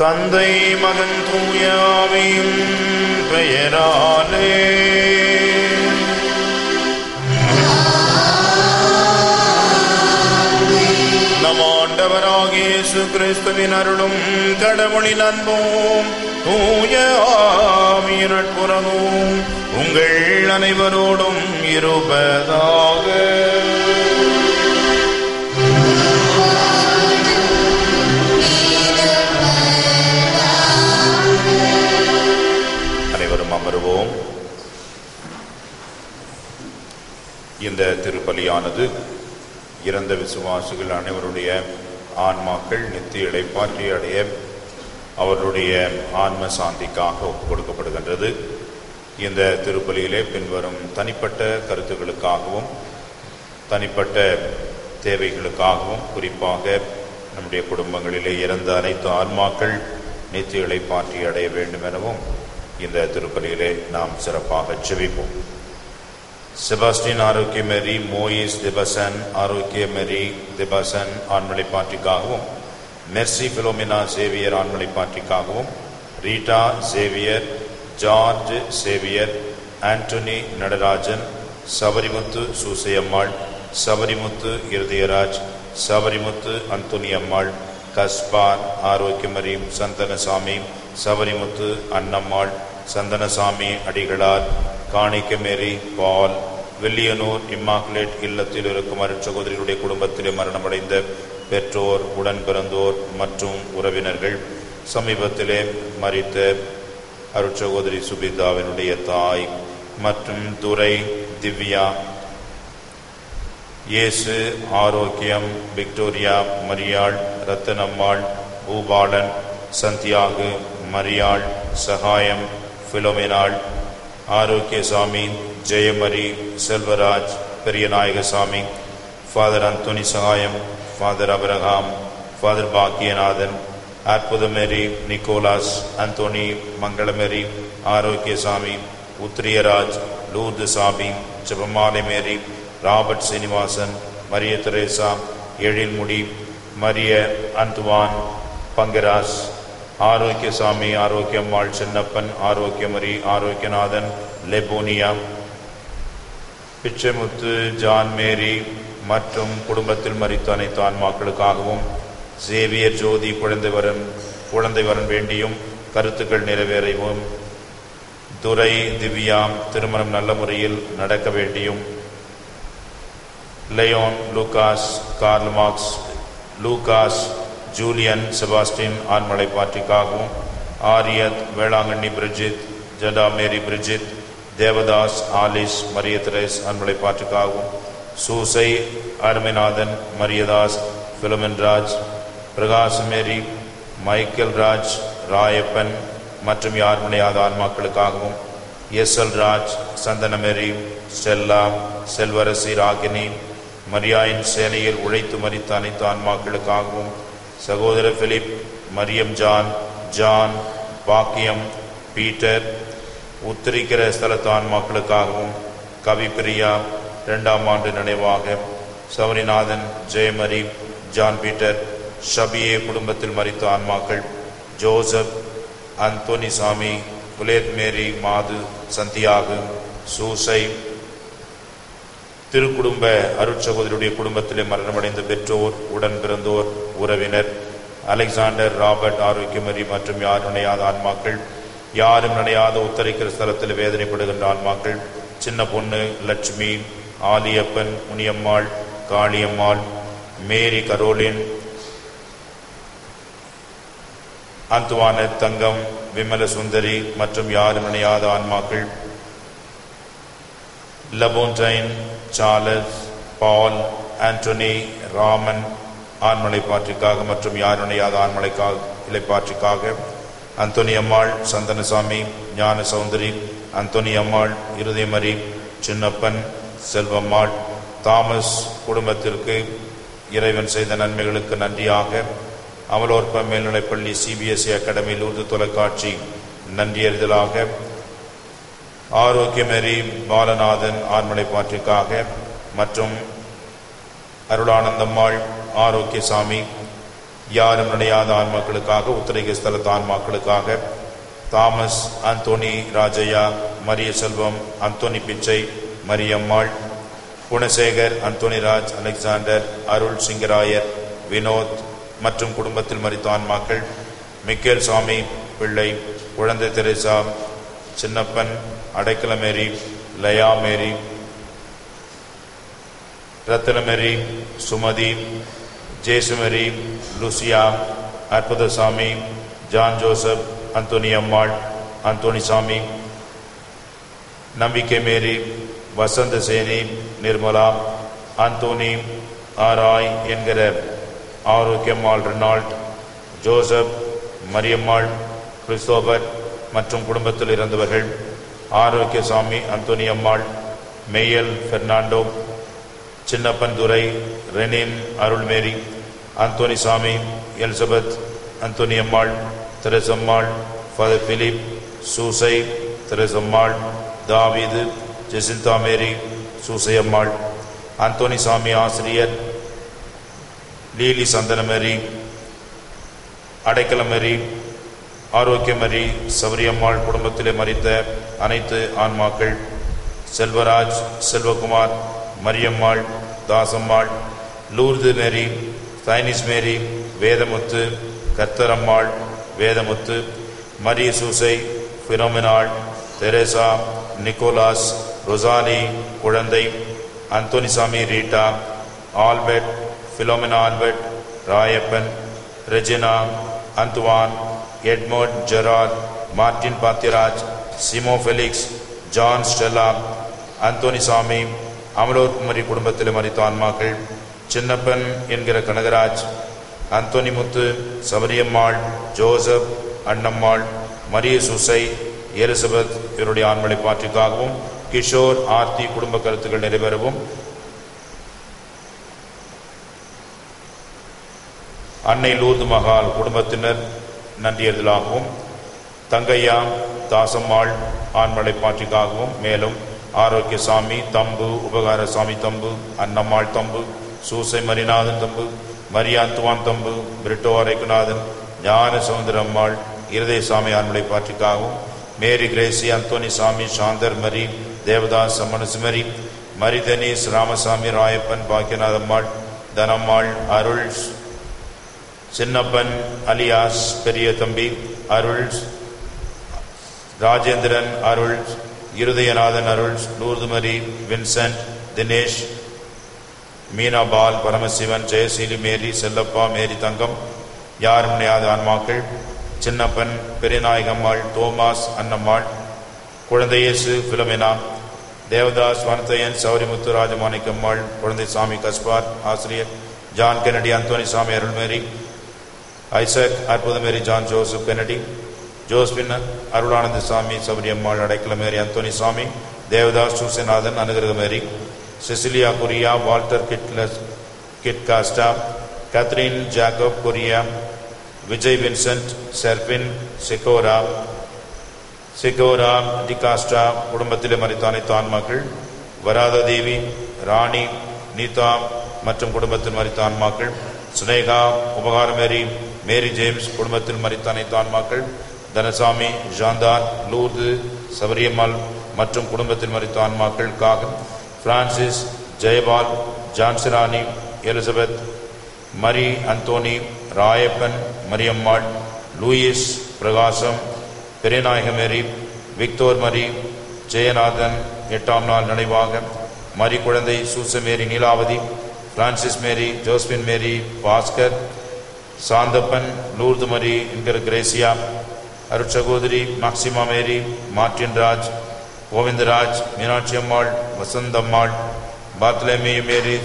தந்தை மகன் தூயாவின் பெயராலே நம் ஆண்டவராகிய இயேசு கிறிஸ்துவின் அருளும் கடவுளின் அன்பும் தூய ஆவியின் நட்புறவும் உங்கள் அனைவரோடும் இருப்பதாக அனைவரும் அமருவோம் இந்த திருப்பலியானது இறந்த விசுவாசிகள் அனைவருடைய ஆன்மாக்கள் நித்திய இடைப்பாற்றி அடைய அவருடைய ஆன்ம சாந்திக்காக ஒப்புக் கொடுக்கப்படுகின்றது இந்த திருப்பலியிலே பின்வரும் தனிப்பட்ட கருத்துக்களுக்காகவும் தனிப்பட்ட தேவைகளுக்காகவும் குறிப்பாக நம்முடைய குடும்பங்களிலே இறந்த அனைத்து ஆன்மாக்கள் நித்திய இளைப்பாற்றி அடைய வேண்டும் எனவும் இந்த திருப்பலியிலே நாம் சிறப்பாக செவிப்போம் செபாஸ்டின் ஆரோக்கிய மேரி மோயிஸ் திபசன் ஆரோக்கிய மேரி திபசன் ஆண்மலை பாற்றிக்காகவும் மெர்சி பிலோமினா சேவியர் ஆண்மலை பாற்றிக்காகவும் Rita Xavier George Xavier Antony Natarajan Savarimuthu Susaiammal Savarimuthu Irudayaraj Savarimuthu Anthony Ammal Gaspar Arokiyamary Santhanasamy Savarimuthu Annammal Santhanasamy Adigalar Kanikkamary Paul Velliyanur Immaculate இல்லத்தில் இருக்கும் அருட்சகோதரிகளுடைய குடும்பத்திலே மரணமடைந்த பெற்றோர் உடன் பிறந்தோர் மற்றும் உறவினர்கள் சமீபத்திலே மறித்த அருட்சகோதரி சுபிதாவினுடைய தாய் மற்றும் துரை திவ்யா இயேசு ஆரோக்கியம் விக்டோரியா மரியாள் ரத்தனம்மாள் Boopalan Santhiyagu Mariyal Sagayam Philominal Arokiyasamy Jayamary Selvaraj Periyanayagasamy father Anthony Sagayam father Abraham father Bakkiyanathan Arputhamary Nicholas Anthony Mangalamary Arokiyasamy Uthiriyaraj Lourdu Samy Jebamalai Mary Robert Srinivasan Mariya Teresa Ezhilmudi Mariya Anthuvan Pancras Arokiyasamy Arokiyammal Chinnappan Arokiyamary Arokiyanathan Leboniya Pichaimuthu John Mary மற்றும் குடும்பத்தில் மறித்த அனைத்து ஆன்மாக்களுக்காகவும் சேவியர் ஜோதி குழந்தை வரன் குழந்தை வரன் வேண்டியும் கருத்துக்கள் நிறைவேறவும் துரை திவ்யா திருமணம் நல்ல முறையில் நடக்க வேண்டியும் Leon Lucas Karl Marx Lucas Julian Sebastian ஆண்மலை பாற்றிக்காகவும் ஆரியத் Velankanni Bridget Jada Mary Bridget Devadas Alice Mariya Therese ஆண்மலை பாற்றுக்காகவும் Susai Arumainathan Mariyadas Philemon Raj Prakash Mary Michael Raj Rayappan மற்றும் யார் முனையாத ஆன்மாக்களுக்காகவும் S L Raj Santhanamary Stella Selvarasi Ragini மரியாயின் சேனையில் உழைத்து மறித்த அனைத்து ஆன்மாக்களுக்காகவும் சகோதர Philip Mariyam John John Bakkiyam Peter உத்தரிக்கிற ஸ்தலத்து ஆன்மாக்களுக்காகவும் கவிப்பிரியா இரண்டாம் ஆண்டு நினைவாக சவரிநாதன் ஜெயமரி ஜான் பீட்டர் ஷபியே குடும்பத்தில் மறித்த ஆன்மாக்கள் ஜோசப் அந்தோனி சாமி புலேத் மேரி மாது சந்தியாகு சூசை திருக்குடும்ப அருட்சகோதரியுடைய குடும்பத்திலே மரணமடைந்த பெற்றோர் உடன் பிறந்தோர் உறவினர் அலெக்சாண்டர் ராபர்ட் ஆரோக்கியமரி மற்றும் யார் நினையாத ஆன்மாக்கள் யாரும் நினையாத உத்தரிக்கிற ஸ்தலத்தில் வேதனைப்படுகின்ற ஆன்மாக்கள் சின்ன பொண்ணு லட்சுமி ஆலியப்பன் முனியம்மாள் காளியம்மாள் மேரி கரோலின் அந்துவான தங்கம் விமல சுந்தரி மற்றும் யாரும் நினையாத ஆன்மாக்கள் Lafontaine Charles Paul Antony Raman ஆண்மலை பாற்றிக்காக மற்றும் யார் நினையாத ஆண்மலைக்காக இலைப்பாற்றிக்காக Anthony Ammal Santhanasamy Gnana Soundari Anthony Ammal Irudayamary Chinnappan Selvammal Thomas குடும்பத்திற்கு இறைவன் செய்த நன்மைகளுக்கு நன்றியாக அமலோற்ப மேல்நிலைப்பள்ளி சிபிஎஸ்இ அகாடமியில் உருது தொலைக்காட்சி நன்றியறிதலாக ஆரோக்கியமேரி பாலநாதன் ஆண்மலை பாற்றிற்காக மற்றும் அருளானந்தம்மாள் ஆரோக்கியசாமி யாரும் நினையாத ஆன்மாக்களுக்காக உத்தரக ஸ்தலத்து ஆன்மாக்களுக்காக Thomas Anthony Rajaiya Mariya Selvam Anthony Pichai Mariyammal Gunasekar Anthonyraj Alexander Arul Singarayar Vinod மற்றும் குடும்பத்தில் மறித்த ஆன்மாக்கள் மிக்கேல் சாமி பிள்ளை குழந்தை Teresa Chinnappan Adaikalamary Laya Mary Rathinamary Sumathi Jesumary Lucia Arputhasamy John Joseph Anthony Ammal Anthonysamy நம்பிக்கை மேரி வசந்த சேனி நிர்மலா அந்தோனி ஆராய் என்கிற Arokiyammal Reynold Joseph Mariyammal Christopher மற்றும் குடும்பத்தில் இறந்தவர்கள் ஆரோக்கியசாமி அந்தோனி அம்மாள் மெய்யல் பெர்னாண்டோ சின்னப்பன் துரை ரெனின் Arulmary Anthony Samy Elizabeth Anthony Ammal Therasammal father Philip Susai Therasammal Thaveethu Jacintha Mary Susai Ammal Anthony Samy ஆசிரியர் லீலி சந்தனமேரி அடைக்கலமேரி ஆரோக்கியமரி சபரியம்மாள் குடும்பத்திலே மறித்த அனைத்து ஆன்மாக்கள் செல்வராஜ் செல்வகுமார் மரியம்மாள் தாசம்மாள் லூர்து மேரி சைனிஸ் மேரி வேதமுத்து கர்த்தரம்மாள் வேதமுத்து மரிய சூசை பிரோமினாள் தெரேசா நிக்கோலாஸ் ரொசாலி குழந்தை Anthonysamy Rita Albert Philomena Albert Rayappan Regina Anthuvan Edmond Gerard Martin Bathiyaraj சிமோ Felix John Stella Anthonysamy Amalor Kumari குடும்பத்தில் மறித்த ஆன்மாக்கள் சின்னப்பன் என்கிற கனகராஜ் அந்தோனிமுத்து சபரியம்மாள் ஜோசப் அண்ணம்மாள் மரிய சுசை எலிசபெத் இவருடைய ஆண்மலை பாற்றிக்காகவும் கிஷோர் ஆர்த்தி குடும்ப கருத்துக்கள் நிறைவேறவும் அன்னை லூர்து மகால் குடும்பத்தினர் நன்றியறிதலாகவும் தங்கையா தாசம்மாள் ஆண்மலை பாற்றிக்காகவும் மேலும் ஆரோக்கியசாமி தம்பு உபகாரசாமி தம்பு அன்னம்மாள் தம்பு சூசை மரிநாதன் தம்பு மரியாந்துவான் தம்பு பிரிட்டோ அரைக்குநாதன் ஞான சவுந்தரம்மாள் இருதயசாமி ஆண்மலை பாற்றிக்காகவும் மேரி கிரேசி அந்தோனி சாமி சாந்தர் மரி தேவதாஸ் மனுசுமரி Mari Denise Ramasamy Rayappan Bakkiyanathammal Dhanammal Arul Chinnappan alias Periya Thambi Arul Rajendran Arul Irudayanathan Arul Lourdumary Vincent Dinesh மீனாபால் பரமசிவன் ஜெயசீலி மேரி செல்லப்பா மேரி தங்கம் யாரும் நினையாத ஆன்மாக்கள் சின்னப்பன் பெரியநாயகம்மாள் தோமாஸ் அன்னம்மாள் குழந்தையேசு பிலமினா தேவதாஸ் வனத்தையன் சௌரிமுத்து ராஜமாணிக்கம்மாள் குழந்தை சாமி கஸ்பார் ஆசிரியர் John Kennedy Anthony Samy Arulmary Isaac Arputhamary John Joseph Kennedy Josephine Arulananda Samy Savariyammal Adaikalamary Anthony Samy Devadas Susainathan Anugrahamary Cecilia Correa Walter கிட்லஸ் கிட் Costa Catherine Jacob Correa Vijay Vincent செர்பின் சிகோரா சிகோரா டிகாஸ்டா குடும்பத்திலே மறித்த அனைத்து ஆன்மாக்கள் வராத தேவி ராணி நீதா மற்றும் குடும்பத்தில் மறித்த ஆன்மாக்கள் சுனேகா உபகாரமேரி மேரி ஜேம்ஸ் குடும்பத்தில் மறித்த அனைத்து ஆன்மாக்கள் தனசாமி ஜாந்தார் லூர்து சபரியம்மாள் மற்றும் குடும்பத்தில் மறித்த ஆன்மாக்களுக்காக Francis Jayapal Jhansirani Elizabeth Mari Anthony Rayappan Mariyammal Louis Prakasam Periyanayagamary Viktor மரி ஜெயநாதன் எட்டாம் நாள் நினைவாக மரி குழந்தை Susaimary Neelavathi Francis Mary Josephine Mary Bhaskar Santhappan Lourdu Mari என்கிற கிரேசியா அருட்சகோதரி Maxima Mary Martin Raj Govindaraj Meenakshi Ammal Vasanthammal பாத்லேமி Mary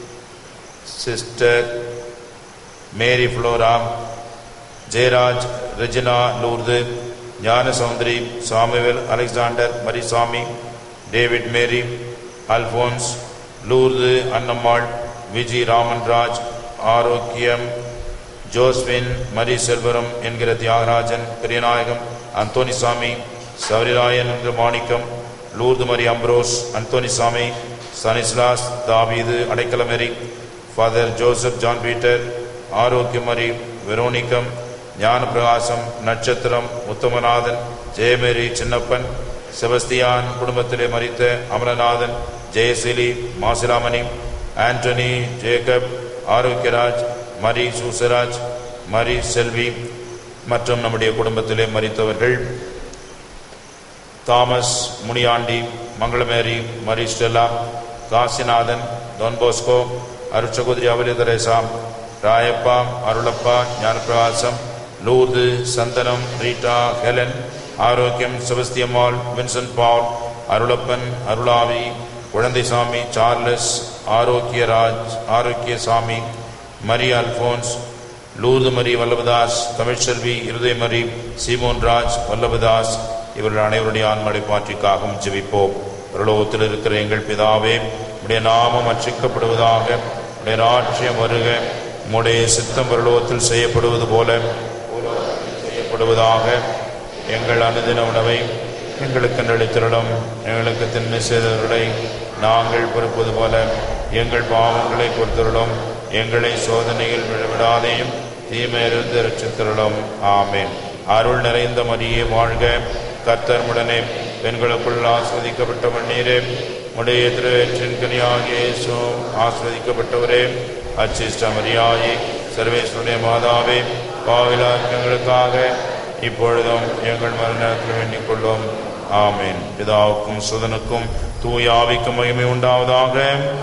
sister Mary Flora Jayaraj Regina Lourdu Gnana Soundari Samuel Alexander Marisamy David Mary Alphonse Lourdu Annammal Viji Ramanraj Arokiyam Joswin மரி செல்வரம் என்கிற தியாகராஜன் பெரியநாயகம் அந்தோனிசாமி சவரிராயன் என்ற Manickam Lourdu Mari Ambrose Anthonysamy Stanislas Thaveethu Adaikalamary father Joseph John Peter Arokiyamary வெரோனிக்கம் ஞான பிரகாசம் நட்சத்திரம் முத்தமநாதன் ஜெயமேரி சின்னப்பன் செபஸ்தியான் குடும்பத்திலே மறித்த அமரநாதன் ஜெயசிலி மாசிலாமணி ஆண்டனி ஜேக்கப் ஆரோக்கியராஜ் மரி சூசராஜ் மரி செல்வி மற்றும் நம்முடைய குடும்பத்திலே மறித்தவர்கள் Thomas Muniyandi Mangalamary Mari Stella Kasinathan Don Bosco அருட்சகோதரி அவலி Teresa Rayappa Arulappa Gnanaprakasam Lourdu Santhanam Rita Helen Arokiyam Sebasthiyammal Vincent Paul Arulappan அருளாவி Kuzhandaisamy Charles Arokiyaraj Arokiyasamy Mari Alphons Lourdes Mari Vallabadas Tamilselvi Irudayamary Simon Raj Vallabadas இவர்கள் அனைவருடைய ஆன்மடை பாற்றிக்காகவும் ஜெபிப்போம் பிரலோகத்தில் இருக்கிற எங்கள் பிதாவே உடைய நாமம் அர்ச்சிக்கப்படுவதாக உடைய ராட்சியம் வருக உம்முடைய சித்தம் பிரலோகத்தில் செய்யப்படுவது போல பூலோகத்தில் செய்யப்படுவதாக எங்கள் அனுதின உணவை எங்களுக்கு நடித்திரளும் எங்களுக்கு தின்மை செய்தவர்களை நாங்கள் பொறுப்பது போல எங்கள் பாவங்களை பொறுத்தருளும் எங்களை சோதனையில் விழவிடாதையும் தீமையிலிருந்து ரட்சித்தருளும் ஆமென் அருள் நிறைந்த மரியே வாழ்க கர்த்தர் உடனே பெண்களுக்குள் ஆஸ்வதிக்கப்பட்டவன் நீரே உடைய திருவேற்றின் கனியாகிய இயேசு ஆஸ்வதிக்கப்பட்டவரே அச்சிஷ்ட மரியாயே சர்வேஸ்வருடைய மாதாவே பாவிலாக்கங்களுக்காக இப்பொழுதும் எங்கள் மரணத்தில் வேண்டிக் கொள்ளும் ஆமேன் பிதாவுக்கும் சுதனுக்கும் தூயாவிக்கும் மகிமை உண்டாவதாக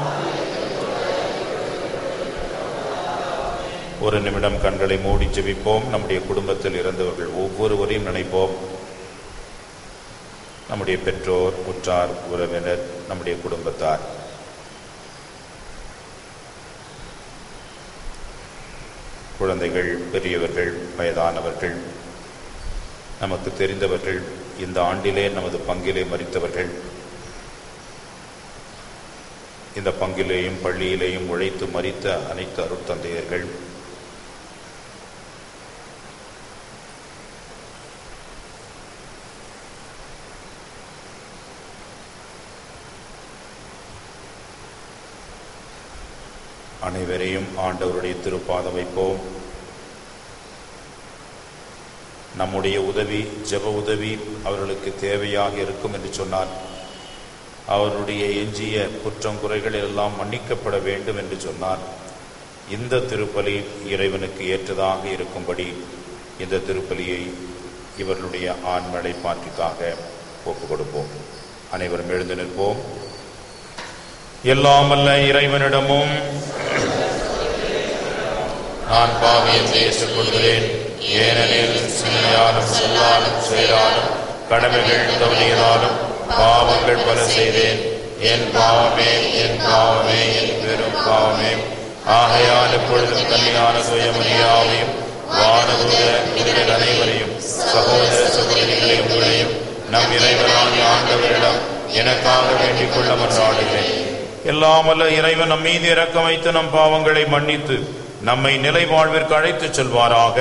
ஒரு நிமிடம் கண்களை மூடி ஜெபிப்போம் நம்முடைய குடும்பத்தில் இருந்தவர்கள் ஒவ்வொருவரையும் நினைப்போம் நம்முடைய பெற்றோர் உற்றார் உறவினர் நம்முடைய குடும்பத்தார் குழந்தைகள் பெரியவர்கள் வயதானவர்கள் நமக்கு தெரிந்தவர்கள் இந்த ஆண்டிலே நமது பங்கிலே மறித்தவர்கள் இந்த பங்கிலேயும் பள்ளியிலேயும் உழைத்து மறித்த அனைத்து அருட்தந்தையர்கள் அனைவரையும் ஆண்டவருடைய திருப்பாதம் வைப்போம் நம்முடைய உதவி ஜெப உதவி அவர்களுக்கு தேவையாக இருக்கும் என்று சொன்னார் அவருடைய எஞ்சிய குற்றம் குறைகள் எல்லாம் மன்னிக்கப்பட வேண்டும் என்று சொன்னார் இந்த திருப்பலி இறைவனுக்கு ஏற்றதாக இருக்கும்படி இந்த திருப்பலியை இவர்களுடைய ஆண்மலை பாட்டிற்காக ஒப்புக் கொடுப்போம் அனைவரும் எழுந்து நிற்போம் எல்லாமல்ல இறைவனிடமும் நான் பாவியம் ஏற்றுக்கொள்கிறேன் ஏனெனில் சிந்தையாலும் சொல்லாலும் செயலாலும் கடமைகள் தவறியதாலும் பாவங்கள் பல செய்தேன் என் பாவமே என் பாவமே என் பெரும் பாவமே ஆகையால் எப்பொழுதும் கல்யாண சுயமரியாவையும் வானதூர உயிரில் அனைவரையும் சகோதர சகோதரிகளை உங்களையும் நம் இறைவனாகிய ஆண்டவரிடம் எனக்காக வேண்டிக் கொள்ள மன்றாடுகிறேன் எல்லாமல்ல இறைவன் நம் மீது இறக்கம் வைத்து நம் பாவங்களை மன்னித்து நம்மை நிலை வாழ்விற்கு அழைத்துச் செல்வாராக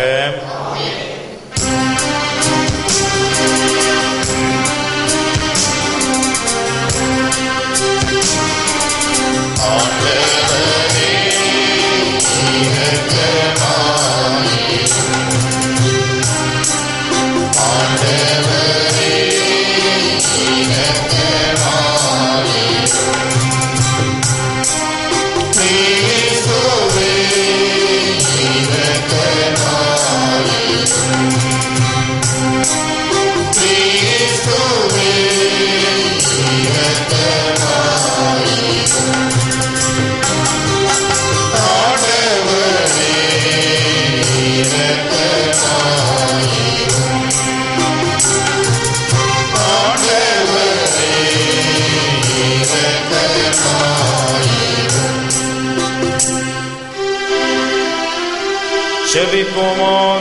செபிப்போமாக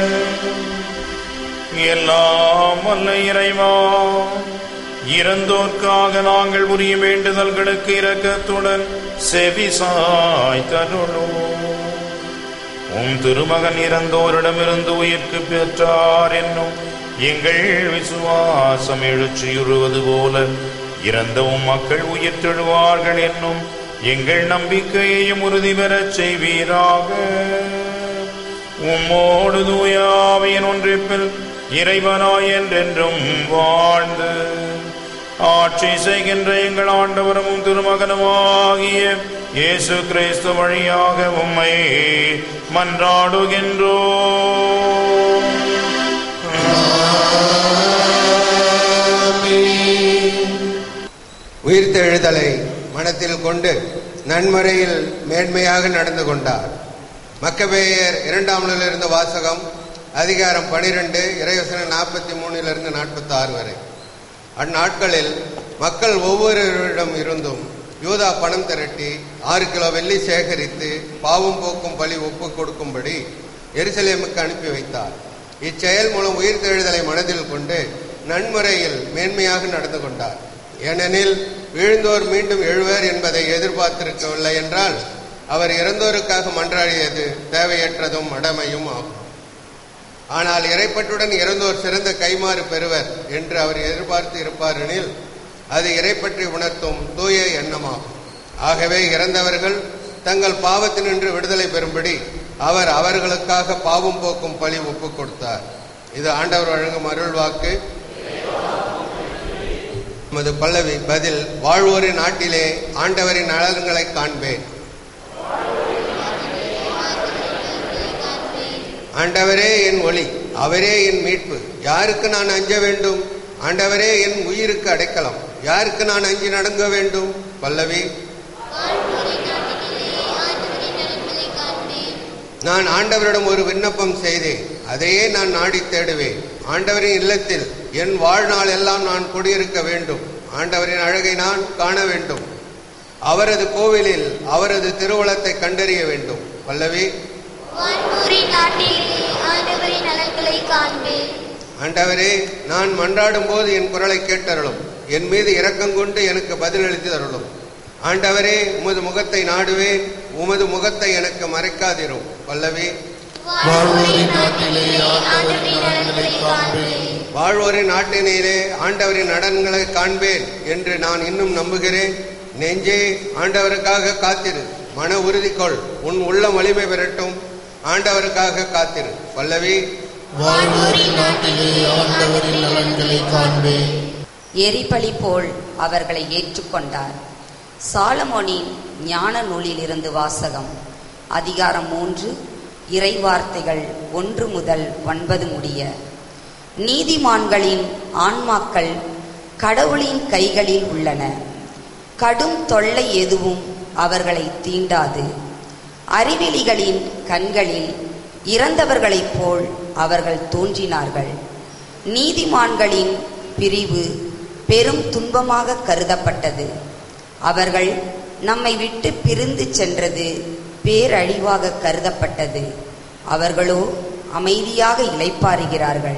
எல்லாம் வல்ல இறைவா இறந்தோர்க்காக நாங்கள் உரிய வேண்டுதல்களுக்கு இரக்கத்துடன் செவி சாய்த்தருளும் உம் திருமகன் இறந்தோரிடமிருந்து உயிர்க்கு பெற்றார் என்னும் எங்கள் விசுவாசம் எழுச்சியுறுவது போல இறந்தவும் மக்கள் உயிர் தெழுவார்கள் என்னும் எங்கள் நம்பிக்கையையும் உறுதி பெறச் செய்வீராக உம்மோடு தூயாவியின் ஒன்றிப்பில் இறைவனாய் என்றென்றும் வாழ்ந்து ஆட்சி செய்கின்ற எங்கள் ஆண்டவரும் திருமகனுமாகிய இயேசு கிறிஸ்து வழியாக உம்மை மன்றாடுகின்றோம் உயிர்த்தெழுதலை மனத்தில் கொண்டு நன்முறையில் மேன்மையாக நடந்து கொண்டார் மக்கபேயர் இரண்டாம் நூலிலிருந்து வாசகம் அதிகாரம் பனிரெண்டு இறைவசனம் நாற்பத்தி மூணிலிருந்து நாற்பத்தி ஆறு வரை அந்நாட்களில் மக்கள் ஒவ்வொருவரிடம் இருந்தும் யூதா பணம் திரட்டி ஆறு கிலோ வெள்ளி சேகரித்து பாவம் போக்கும் பலி ஒப்பு கொடுக்கும்படி எருசலேமுக்கு அனுப்பி வைத்தார் இச்செயல் மூலம் உயிர்த்தெழுதலை மனதில் கொண்டு நன்முறையில் மேன்மையாக நடந்து கொண்டார் ஏனெனில் வீழ்ந்தோர் மீண்டும் எழுவர் என்பதை எதிர்பார்த்திருக்கவில்லை என்றால் அவர் இறந்தோருக்காக மன்றாடியது தேவையற்றதும் மடமையும் ஆகும் ஆனால் இறைப்பற்றுடன் இறந்தோர் சிறந்த கைமாறு பெறுவர் என்று அவர் எதிர்பார்த்து இருப்பார் எனில் அது இறைப்பற்றி உணர்த்தும் தூய எண்ணமாகும் ஆகவே இறந்தவர்கள் தங்கள் பாவத்தினின்று விடுதலை பெறும்படி அவர் அவர்களுக்காக பாவம் போக்கும் பழி ஒப்புக் கொடுத்தார் இது ஆண்டவர் வழங்கும் அருள்வாக்கு நமது பல்லவி பதில் வாழ்வோரின் நாட்டிலே ஆண்டவரின் நலன்களை காண்பேன் ஆண்டவரே என் ஒளி அவரே என் மீட்பு யாருக்கு நான் அஞ்ச வேண்டும் ஆண்டவரே என் உயிருக்கு அடைக்கலம் யாருக்கு நான் அஞ்சி நடுங்க வேண்டும் பல்லவி நான் ஆண்டவரிடம் ஒரு விண்ணப்பம் செய்தேன் அதையே நான் நாடி தேடுவேன் ஆண்டவரின் இல்லத்தில் என் வாழ்நாள் எல்லாம் நான் குடியிருக்க வேண்டும் ஆண்டவரின் அழகை நான் காண வேண்டும் அவரது கோவிலில் அவரது திருவுளத்தை கண்டறிய வேண்டும் பல்லவி வான்பூரின் நாட்டிலே ஆண்டவரின் நலன்களை காண்பேன் ஆண்டவரே நான் மன்றாடும் போது என் குரலை கேட்டருளும் என் மீது இரக்கம் கொண்டு எனக்கு பதிலளித்து அருளும் ஆண்டவரே உமது முகத்தை நாடுவேன் உமது முகத்தை எனக்கு மறைக்காதிரும் பல்லவி வாழ்வோரின் நாட்டிலே ஆண்டவரின் நலன்களை காண்பேன் வாழ்வோரின் நாட்டினிலே ஆண்டவரின் நடன்களை காண்பேன் என்று நான் இன்னும் நம்புகிறேன் நெஞ்சே ஆண்டவருக்காக காத்திரு மன உறுதி கொள் உன் உள்ளம் வலிமை பெறட்டும் ஆண்டவருக்காக காத்திரு பல்லவி வாழ்வோரின் நாட்டிலே ஆண்டவரின் நலன்களை காண்பேன் எரிபலி போல் அவர்களை ஏற்றுக்கொண்டார் சாலமோனின் ஞான நூலிலிருந்து வாசகம் அதிகாரம் மூன்று இறைவார்த்தைகள் ஒன்று முதல் ஒன்பது முடிய நீதிமான்களின் ஆன்மாக்கள் கடவுளின் கைகளில் உள்ளன கடும் தொல்லை எதுவும் அவர்களை தீண்டாது அறிவிலிகளின் கண்களில் இறந்தவர்களைப் போல் அவர்கள் தோன்றினார்கள் நீதிமான்களின் பிரிவு பெரும் துன்பமாக கருதப்பட்டது அவர்கள் நம்மை விட்டு பிரிந்து சென்றது பேரழிவாக கருதப்பட்டது அவர்களோ அமைதியாக இளைப்பாறுகிறார்கள்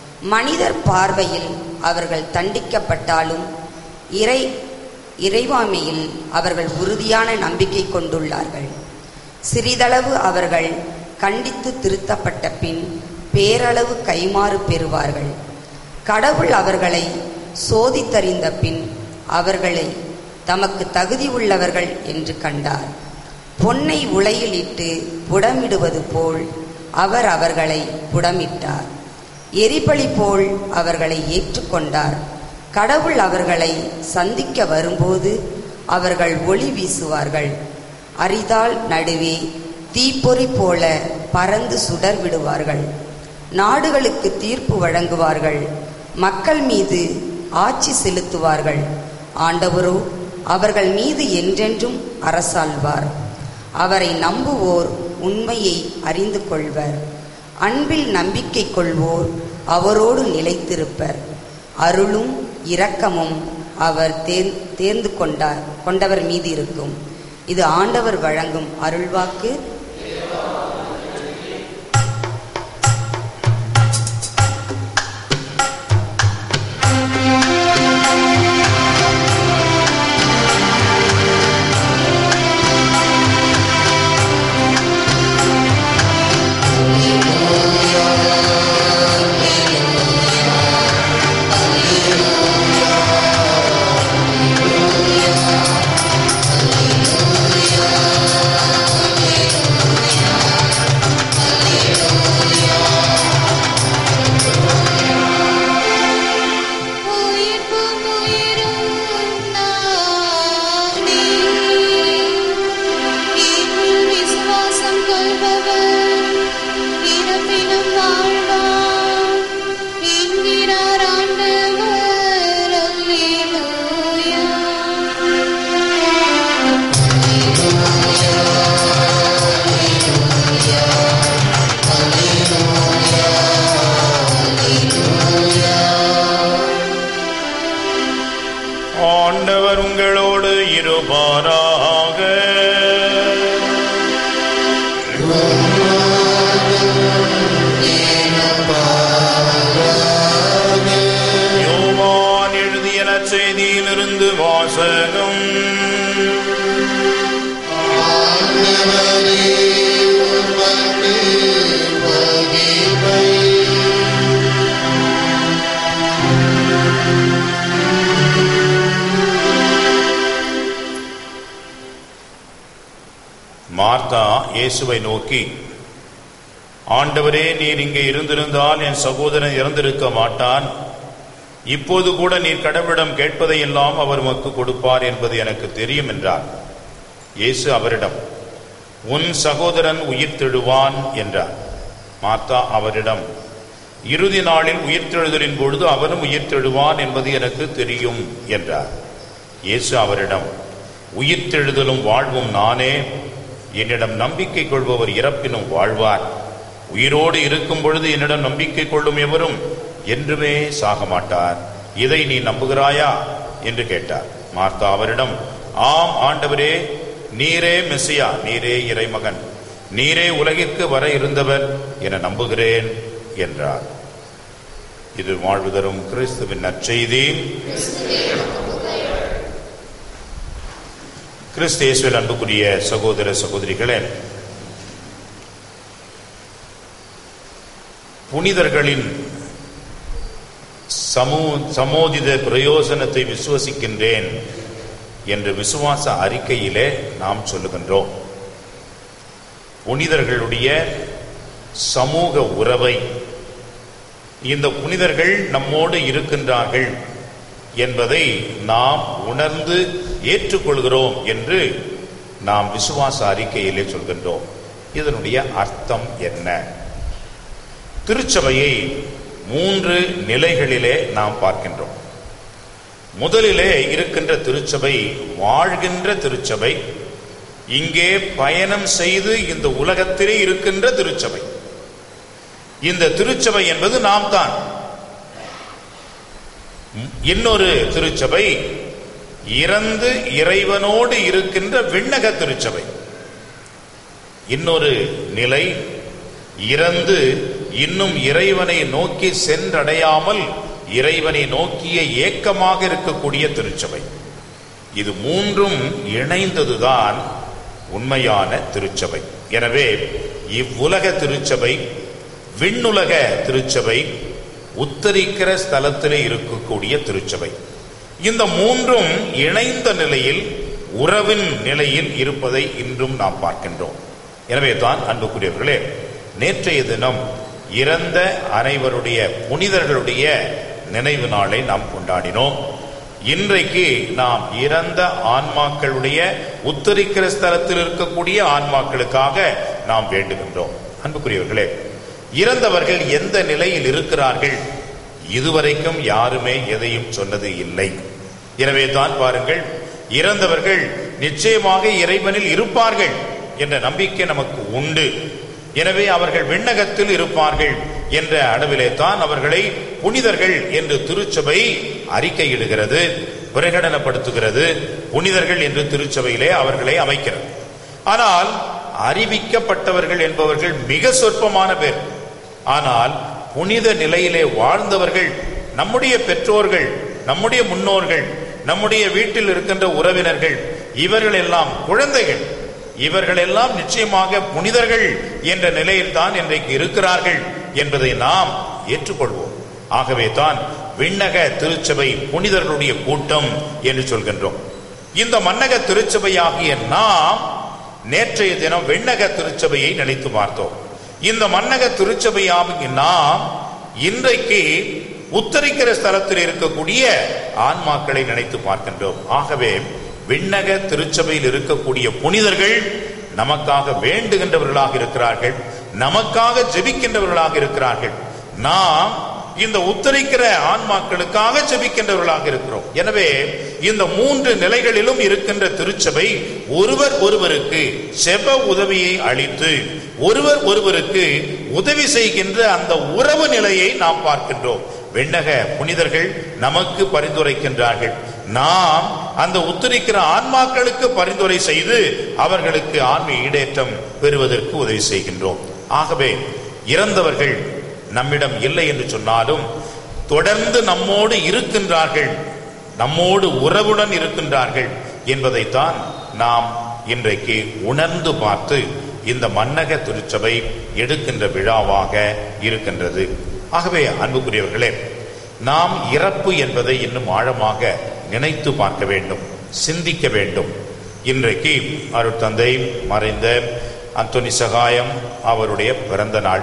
மனிதர் பார்வையில் அவர்கள் தண்டிக்கப்பட்டாலும் இறை இறைவாமையில் அவர்கள் உறுதியான நம்பிக்கை கொண்டுள்ளார்கள் சிறிதளவு அவர்கள் கண்டித்து திருத்தப்பட்ட பின் பேரளவு கைமாறு பெறுவார்கள் கடவுள் அவர்களை சோதித்தறிந்த பின் அவர்களை தமக்கு தகுதி உள்ளவர்கள் என்று கண்டார் பொன்னை உலையில் இட்டு புடமிடுவது போல் அவர் அவர்களை புடமிட்டார் எரிபலி போல் அவர்களை ஏற்றுக்கொண்டார் கடவுள் அவர்களை சந்திக்க வரும்போது அவர்கள் ஒளி வீசுவார்கள் அரிதாள் நடுவே தீப்பொறி போல பறந்து சுடர் விடுவார்கள் நாடுகளுக்கு தீர்ப்பு வழங்குவார்கள் மக்கள் மீது ஆட்சி செலுத்துவார்கள் ஆண்டவரோ அவர்கள் மீது என்றென்றும் அரசாள்வார் அவரை நம்புவோர் உண்மையை அறிந்து கொள்வர் அன்பில் நம்பிக்கை கொள்வோர் அவரோடு நிலைத்திருப்பர் அருளும் இரக்கமும் அவர் தேர் தேர்ந்து கொண்டார் கொண்டவர் மீது இருக்கும் இது ஆண்டவர் வழங்கும் அருள்வாக்கு ஆண்டவரே மார்த்தா இயேசுவை நோக்கி ஆண்டவரே நீர் இங்கே இருந்திருந்தால் என் சகோதரன் இறந்திருக்க மாட்டான் இப்போது கூட நீர் கடவுளிடம் கேட்பதையெல்லாம் அவர் உமக்கு கொடுப்பார் என்பது எனக்கு தெரியும் என்றார் இயேசு அவரிடம் உன் சகோதரன் உயிர்த்தெழுவான் என்றார் மார்த்தா அவரிடம் இறுதி நாளில் உயிர்த்தெழுதலின் பொழுது அவனும் உயிர்த்தெழுவான் என்பது எனக்கு தெரியும் என்றார் இயேசு அவரிடம் உயிர்த்தெழுதலும் வாழ்வும் நானே என்னிடம் நம்பிக்கை கொள்பவர் இறப்பினும் வாழ்வார் உயிரோடு இருக்கும் பொழுது என்னிடம் நம்பிக்கை கொள்ளும் எவரும் என்றுமே சாக மாட்டார் இதை நீ நம்புகிறாயா என்று கேட்டார் மார்த்தா அவரிடம் ஆம் ஆண்டவரே நீரே மெசியா நீரே இறைமகன் நீரே உலகிற்கு வர இருந்தவர் என நம்புகிறேன் என்றார் இது வாழ்வு தரும் கிறிஸ்துவின் நற்செய்தி கிறிஸ்து இயேசுவில் அன்புக்குரிய சகோதர சகோதரிகளே புனிதர்களின் சமூ சமோதித பிரயோசனத்தை விசுவசிக்கின்றேன் என்று விசுவாச அறிக்கையிலே நாம் சொல்லுகின்றோம் புனிதர்களுடைய சமூக உறவை இந்த புனிதர்கள் நம்மோடு இருக்கின்றார்கள் என்பதை நாம் உணர்ந்து ஏற்றுக்கொள்கிறோம் என்று நாம் விசுவாச அறிக்கையிலே சொல்கின்றோம் இதனுடைய அர்த்தம் என்ன திருச்சபையை மூன்று நிலைகளிலே நாம் பார்க்கின்றோம் முதலிலே இருக்கின்ற திருச்சபை வாழ்கின்ற திருச்சபை இங்கே பயணம் செய்து இந்த உலகத்திலே இருக்கின்ற திருச்சபை இந்த திருச்சபை என்பது நாம் தான் இன்னொரு திருச்சபை இறந்து இறைவனோடு இருக்கின்ற விண்ணக திருச்சபை இன்னொரு நிலை இறந்து இன்னும் இறைவனை நோக்கி சென்றடையாமல் இறைவனை நோக்கிய ஏக்கமாக இருக்கக்கூடிய திருச்சபை இது மூன்றும் இணைந்ததுதான் உண்மையான திருச்சபை எனவே இவ்வுலக திருச்சபை விண்ணுலக திருச்சபை உத்தரிக்கிற ஸ்தலத்திலே இருக்கக்கூடிய திருச்சபை இந்த மூன்றும் இணைந்த நிலையில் உறவின் நிலையில் இருப்பதை இன்றும் நாம் பார்க்கின்றோம் எனவே தான் அன்புக்குரியவர்களே நேற்றைய தினம் இறந்த அனைவருடைய புனிதர்களுடைய நினைவு நாளை நாம் கொண்டாடினோம் இன்றைக்கு நாம் இறந்த ஆன்மாக்களுடைய உத்தரிக்கிற ஸ்தலத்தில் இருக்கக்கூடிய ஆன்மாக்களுக்காக நாம் வேண்டுகின்றோம் அன்புக்குரியவர்களே இறந்தவர்கள் எந்த நிலையில் இருக்கிறார்கள் இதுவரைக்கும் யாருமே எதையும் சொன்னது இல்லை எனவே தான் பாருங்கள் இறந்தவர்கள் நிச்சயமாக இறைவனில் இருப்பார்கள் என்ற நம்பிக்கை நமக்கு உண்டு எனவே அவர்கள் விண்ணகத்தில் இருப்பார்கள் என்ற அளவிலே தான் அவர்களை புனிதர்கள் என்று திருச்சபை அறிக்கையிடுகிறது பிரகடனப்படுத்துகிறது புனிதர்கள் என்று திருச்சபையிலே அவர்களை அமைக்கிறது ஆனால் அறிவிக்கப்பட்டவர்கள் என்பவர்கள் மிக சொற்பமான பேர் ஆனால் புனித நிலையிலே வாழ்ந்தவர்கள் நம்முடைய பெற்றோர்கள் நம்முடைய முன்னோர்கள் நம்முடைய வீட்டில் இருக்கின்ற உறவினர்கள் இவர்கள் எல்லாம் குழந்தைகள் இவர்கள் எல்லாம் நிச்சயமாக புனிதர்கள் என்ற நிலையில் தான் இன்றைக்கு இருக்கிறார்கள் என்பதை நாம் ஏற்றுக்கொள்வோம் ஆகவே தான் விண்ணக திருச்சபை புனிதர்களுடைய கூட்டம் என்று சொல்கின்றோம் இந்த மன்னக திருச்சபையாகிய நாம் நேற்றைய தினம் விண்ணக திருச்சபையை நினைத்து பார்த்தோம் இந்த மன்னக திருச்சபையாகிய நாம் இன்றைக்கு உத்தரிக்கிற ஸ்தலத்தில் இருக்கக்கூடிய ஆன்மாக்களை நினைத்து பார்க்கின்றோம் ஆகவே விண்ணக திருச்சபையில் இருக்கக்கூடிய புனிதர்கள் நமக்காக வேண்டுகின்றவர்களாக இருக்கிறார்கள் நமக்காக ஜெபிக்கின்றவர்களாக இருக்கிறார்கள் நாம் இந்த உத்தரிக்கிற ஆன்மாக்களுக்காக ஜெபிக்கின்றவர்களாக இருக்கிறோம் எனவே இந்த மூன்று நிலைகளிலும் இருக்கின்ற திருச்சபை ஒருவர் ஒருவருக்கு செப உதவியை அளித்து ஒருவர் ஒருவருக்கு உதவி செய்கின்ற அந்த உறவு நிலையை நாம் பார்க்கின்றோம் வெண்ணக புனிதர்கள் நமக்கு பரிந்துரைக்கின்றார்கள் நாம் அந்த உத்தரிக்கிற ஆன்மாக்களுக்கு பரிந்துரை செய்து அவர்களுக்கு ஆன்மீக ஈடேற்றம் பெறுவதற்கு உதவி செய்கின்றோம் ஆகவே இறந்தவர்கள் நம்மிடம் இல்லை என்று சொன்னாலும் தொடர்ந்து நம்மோடு இருக்கின்றார்கள் நம்மோடு உறவுடன் இருக்கின்றார்கள் என்பதைத்தான் நாம் இன்றைக்கு உணர்ந்து பார்த்து இந்த மன்னக திருச்சபை எடுக்கின்ற விழாவாக இருக்கின்றது ஆகவே அன்புக்குரியவர்களே நாம் இறப்பு என்பதை இன்னும் ஆழமாக நினைத்து பார்க்க வேண்டும் சிந்திக்க வேண்டும் இன்றைக்கு அருட்தந்தை மறைந்த அந்தோனி சகாயம் அவருடைய பிறந்த நாள்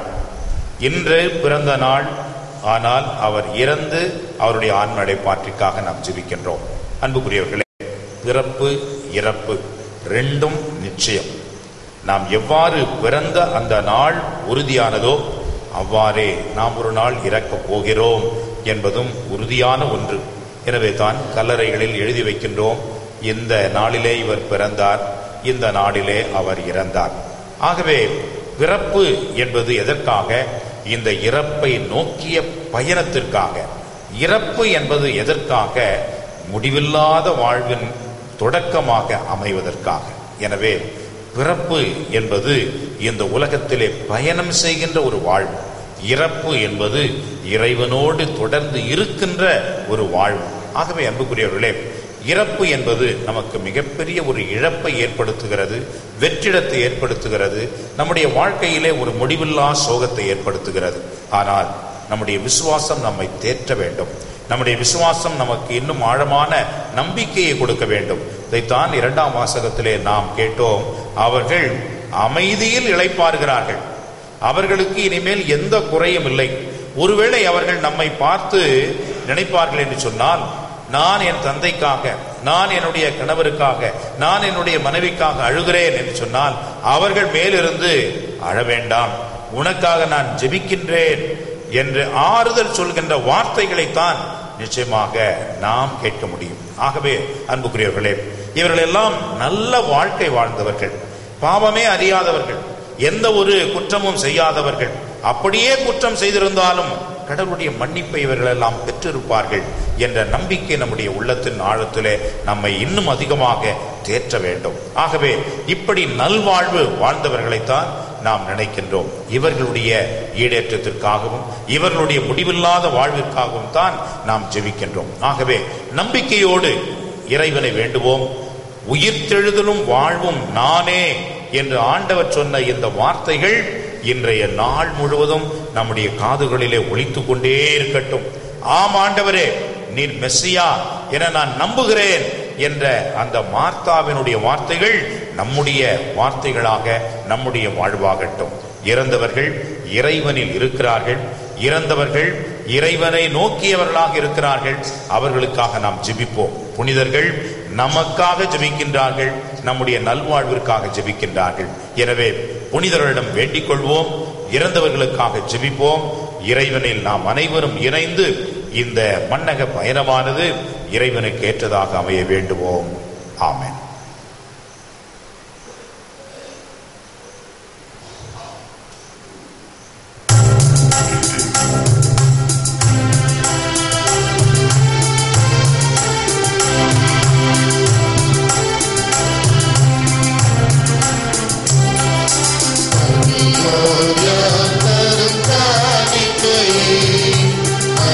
இன்று பிறந்த நாள் ஆனால் அவர் இறந்து அவருடைய ஆன்மடை பாற்றிற்காக நாம் ஜெபிக்கின்றோம் அன்புக்குரியவர்களே பிறப்பு இறப்பு ரெண்டும் நிச்சயம் நாம் எவ்வாறு பிறந்த அந்த நாள் உறுதியானதோ அவ்வாறே நாம் ஒரு நாள் இறக்கப் போகிறோம் என்பதும் உறுதியான ஒன்று எனவே தான் கல்லறைகளில் எழுதி வைக்கின்றோம் இந்த நாளிலே இவர் பிறந்தார் இந்த நாளிலே அவர் இறந்தார் ஆகவே பிறப்பு என்பது எதற்காக இந்த இறப்பை நோக்கிய பயணத்திற்காக இறப்பு என்பது எதற்காக முடிவில்லாத வாழ்வின் தொடக்கமாக அமைவதற்காக எனவே பிறப்பு என்பது இந்த உலகத்திலே பயணம் செய்கின்ற ஒரு வாழ்வு இறப்பு என்பது இறைவனோடு தொடர்ந்து இருக்கின்ற ஒரு வாழ்வு ஆகவே அன்புக்குரியவர்களே இறப்பு என்பது நமக்கு மிகப்பெரிய ஒரு இழப்பை ஏற்படுத்துகிறது வெற்றிடத்தை ஏற்படுத்துகிறது நம்முடைய வாழ்க்கையிலே ஒரு முடிவில்லா சோகத்தை ஏற்படுத்துகிறது ஆனால் நம்முடைய விசுவாசம் நம்மை தேற்ற வேண்டும் நம்முடைய விசுவாசம் நமக்கு இன்னும் ஆழமான நம்பிக்கையை கொடுக்க வேண்டும் இதைத்தான் இரண்டாம் வாசகத்திலே நாம் கேட்டோம் அவர்கள் அமைதியில் இளைப்பாறுகிறார்கள் அவர்களுக்கு இனிமேல் எந்த குறையும் இல்லை ஒருவேளை அவர்கள் நம்மை பார்த்து நினைப்பார்கள் என்று சொன்னால் நான் என் தந்தைக்காக நான் என்னுடைய கணவருக்காக நான் என்னுடைய மனைவிக்காக அழுகிறேன் என்று சொன்னால் அவர்கள் மேலிருந்து அழ வேண்டாம் உனக்காக நான் ஜெபிக்கின்றேன் என்று ஆறுதல் சொல்கின்ற வார்த்தைகளைத்தான் நிச்சயமாக நாம் கேட்க முடியும் ஆகவே அன்புக்குரியவர்களே இவர்கள் எல்லாம் நல்ல வாழ்க்கை வாழ்ந்தவர்கள் பாவமே அறியாதவர்கள் எந்த ஒரு குற்றமும் செய்யாதவர்கள் அப்படியே குற்றம் செய்திருந்தாலும் கடவுளுடைய மன்னிப்பை இவர்கள் எல்லாம் பெற்றிருப்பார்கள் என்ற நம்பிக்கை நம்முடைய உள்ளத்தின் ஆழத்திலே நம்மை இன்னும் அதிகமாக தேற்ற வேண்டும் ஆகவே இப்படி நல்வாழ்வு வாழ்ந்தவர்களைத்தான் நாம் நினைக்கின்றோம் இவர்களுடைய ஈடேற்றத்திற்காகவும் இவர்களுடைய முடிவில்லாத வாழ்விற்காகவும் தான் நாம் ஜெபிக்கின்றோம் ஆகவே நம்பிக்கையோடு இறைவனை வேண்டுவோம் உயிர்த்தெழுதலும் வாழ்வும் நானே என்று ஆண்டவர் சொன்ன இந்த வார்த்தைகள் இன்றைய நாள் முழுவதும் நம்முடைய காதுகளிலே ஒலித்துக் கொண்டே இருக்கட்டும் ஆம் ஆண்டவரே நீர் மெஸ்ஸியா என நான் நம்புகிறேன் என்ற அந்த மார்த்தாவினுடைய வார்த்தைகள் நம்முடைய வார்த்தைகளாக நம்முடைய வாழ்வாகட்டும் இறந்தவர்கள் இறைவனில் இருக்கிறார்கள் இறந்தவர்கள் இறைவனை நோக்கியவர்களாக இருக்கிறார்கள் அவர்களுக்காக நாம் ஜெபிப்போம் புனிதர்கள் நமக்காக ஜெபிக்கின்றார்கள் நம்முடைய நல்வாழ்விற்காக ஜெபிக்கின்றார்கள் எனவே புனிதர்களிடம் வேண்டிக் கொள்வோம் இறந்தவர்களுக்காக ஜெபிப்போம் இறைவனில் நாம் அனைவரும் இணைந்து இந்த மன்னக பயணமானது இறைவனுக்கு ஏற்றதாக அமைய வேண்டுவோம் ஆமென்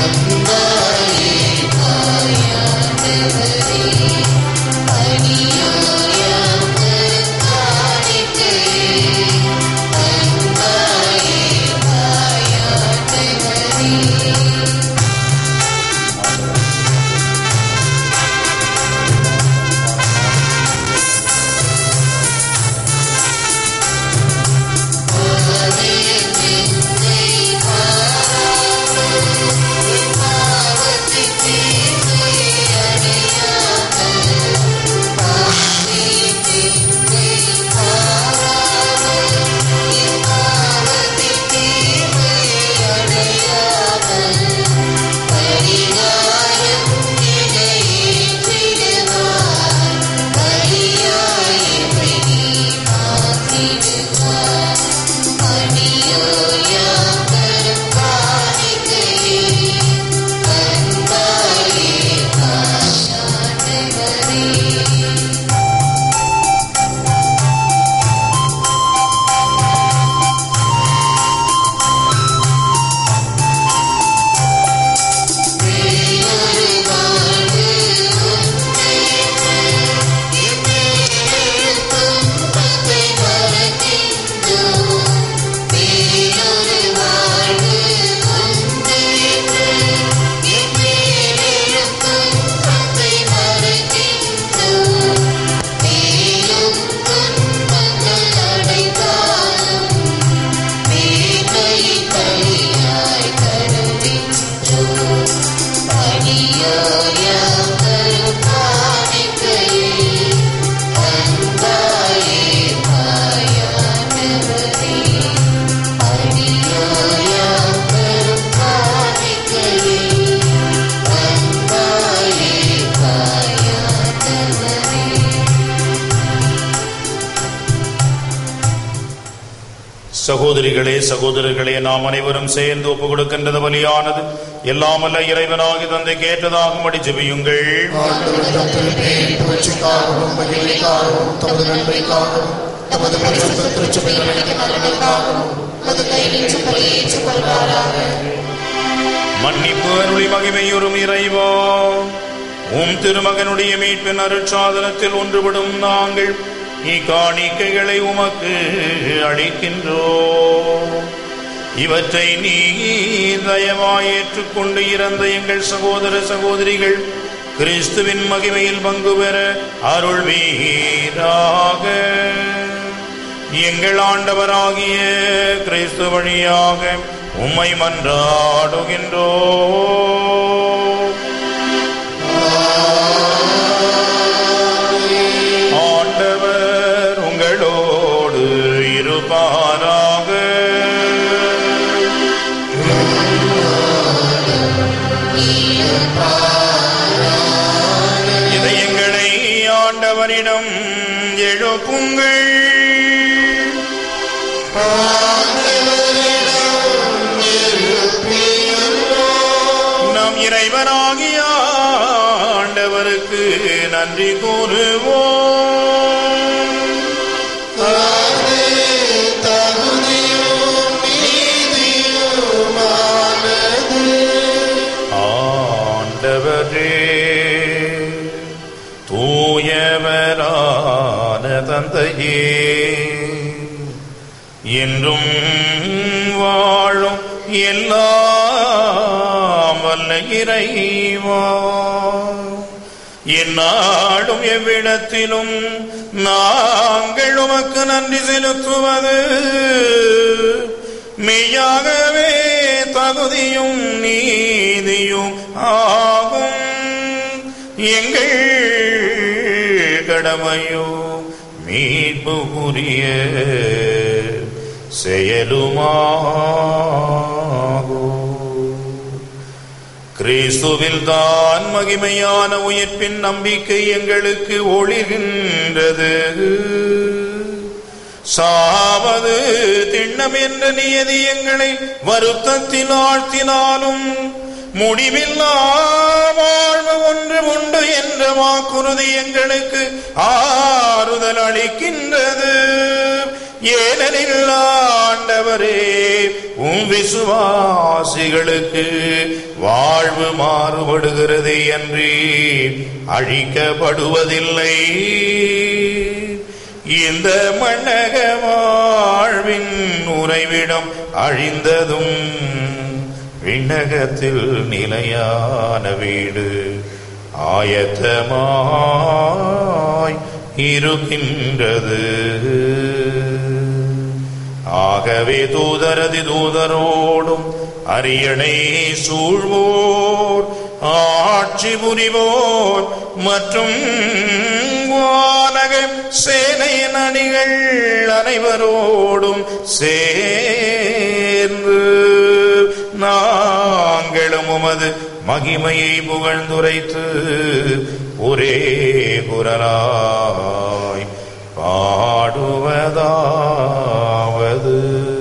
அன்பரே சகோதரிகளே சகோதரர்களே நாம் அனைவரும் சேர்ந்து ஒப்பு கொடுக்கின்றது பலியானது எல்லாமல்ல இறைவனாகி தந்தை கேட்டதாகும்படி ஜெபியுங்கள் ஆண்டவர் தம் திருப்பெயரின் புகழ்ச்சிக்காகவும் மகிமைக்காகவும் தமது நன்மைக்காகவும் தமது பரிசுத்த திருச்சபை நிலைத்த நலனுக்காகவும் மது கையிலின்று பலியேற்றுக் கொள்வாராக மன்னிப்பு அருளி மகிமையுறும் இறைவா உம் திருமகனுடைய மீட்பின் அருட்சாதனத்தில் ஒன்றுபடும் நாங்கள் இக்காணிக்கைகளை உமக்கு அளிக்கின்றோம் இவற்றை நீ தயவாய் ஏற்றுக்கொண்டு இறந்த எங்கள் சகோதர சகோதரிகள் கிறிஸ்துவின் மகிமையில் பங்கு பெற அருள்வீராக எங்கள் ஆண்டவராகிய கிறிஸ்து வழியாக உம்மை மன்றாடுகின்றோ ஆண்டவர் உங்களோடு இருப்பாராக இதயங்களை ஆண்டவரிடம் எழுப்புங்கள் நம் இறைவனாகிய ஆண்டவருக்கு நன்றி கூறுவோம் ஆண்டவரே தூயவரான தந்தையே என்றும் வாழும் எல்லாம் வல்ல இறைவா எந்நாடும் எவ்விடத்திலும் நாங்கள் உமக்கு நன்றி செலுத்துவது மெய்யாகவே தகுதியும் நீதியும் ஆகும் எங்கள் கடமையோ மீட்புக்குரிய செயலுமாகும் கிறிஸ்துவில் தான் மகிமையான உயிர்ப்பின் நம்பிக்கை எங்களுக்கு ஒளிர்கின்றது சாவது திண்ணம் என்ற நியதி எங்களை வருத்தத்தில் ஆழ்த்தினாலும் முடிவில்லா வாழ்வு ஒன்று உண்டு என்ற வாக்குறுதி எங்களுக்கு ஆறுதல் அளிக்கின்றது ஏனெனில் ஆண்டவரே உம் விசுவாசிகளுக்கு வாழ்வு மாறுபடுகிறது என்று அழிக்கப்படுவதில்லை இந்த மண்ணக வாழ்வின் உறைவிடம் அழிந்ததும் விண்ணகத்தில் நிலையான வீடு ஆயத்தமாய் இருக்கின்றது ஆகவே தூதரதி தூதரோடும் அரியணை சூழ்வோர் ஆட்சி புரிவோர் மற்றும் வானக சேனையின் அணிகள் அனைவரோடும் சேர்ந்து நாங்களும் உமது மகிமையை புகழ்ந்துரைத்து ஒரே குரலாய் பாடுவதாவது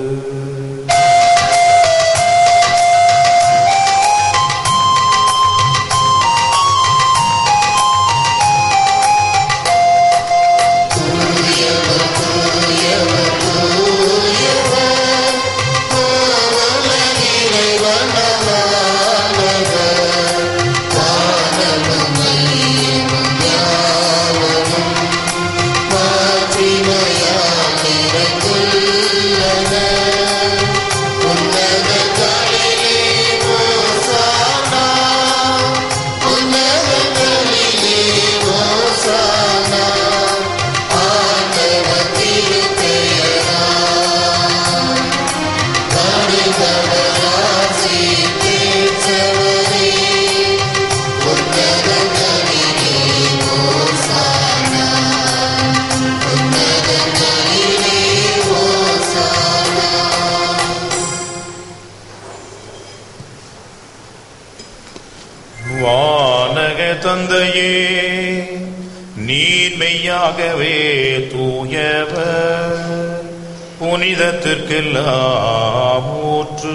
வானக தந்தையே நீர் மெய்யாகவே தூயவர் புனிதத்திற்கெல்லாம் ஊற்று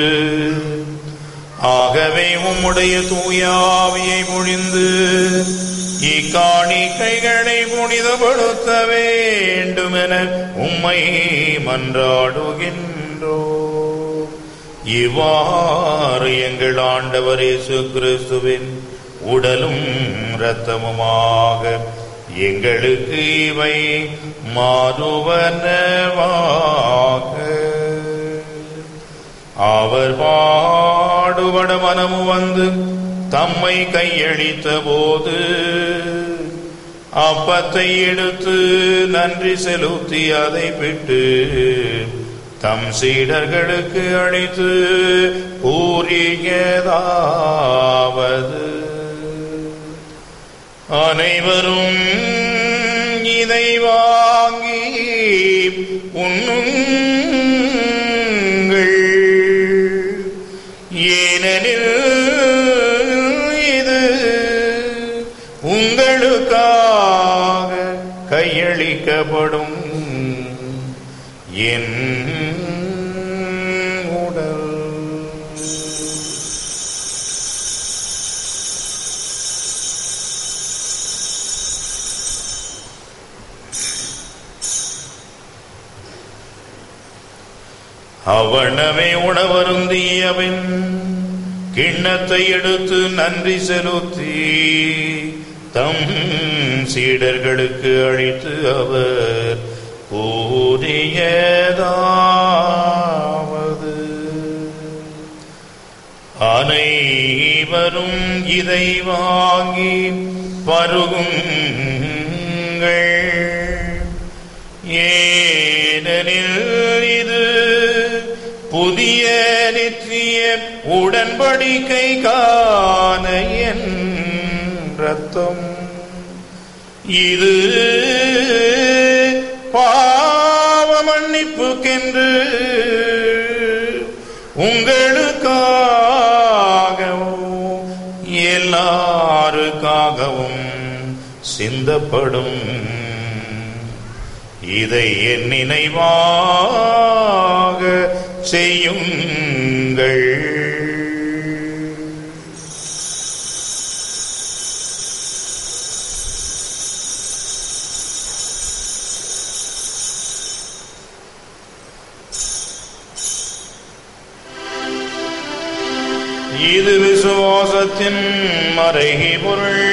ஆகவே உம்முடைய தூயாவியை பொழிந்து இக்காணிக்கைகளை புனிதப்படுத்த வேண்டுமென உம்மை மன்றாடுகின்றோ இவ்வாறு எங்கள் ஆண்டவர் இயேசு கிறிஸ்துவின் உடலும் இரத்தமுமாக எங்களுக்கு இவை மாறுவனவாக அவர் பாடுபட மனமு வந்து தம்மை கையளித்த போது அப்பத்தை எடுத்து நன்றி செலுத்தி அதை விட்டு தம் சீடர்களுக்கு அளித்து கூறியதாவது அனைவரும் இதை வாங்கி உண்ணுங்கள் ஏனெனில் இது உங்களுக்காக கையளிக்கப்படும் என் உடல் அவனமே உணவருந்தியவன் கிண்ணத்தை எடுத்து நன்றி செலுத்தி தம் சீடர்களுக்கு அளித்து அவர் கூறியதாவது அனைவரும் இதை வாங்கி பருகுங்கள் ஏனெனில் இது புதிய நித்திய உடன்படிக்கை காண என் ரத்தம் இது பாவ மன்னிப்புக்கென்று உங்களுக்காகவும் எல்லாருக்காகவும் சிந்தப்படும் இதை என் நினைவாக செய்யுங்கள் இது விசுவாசத்தின் மறைகி பொருள்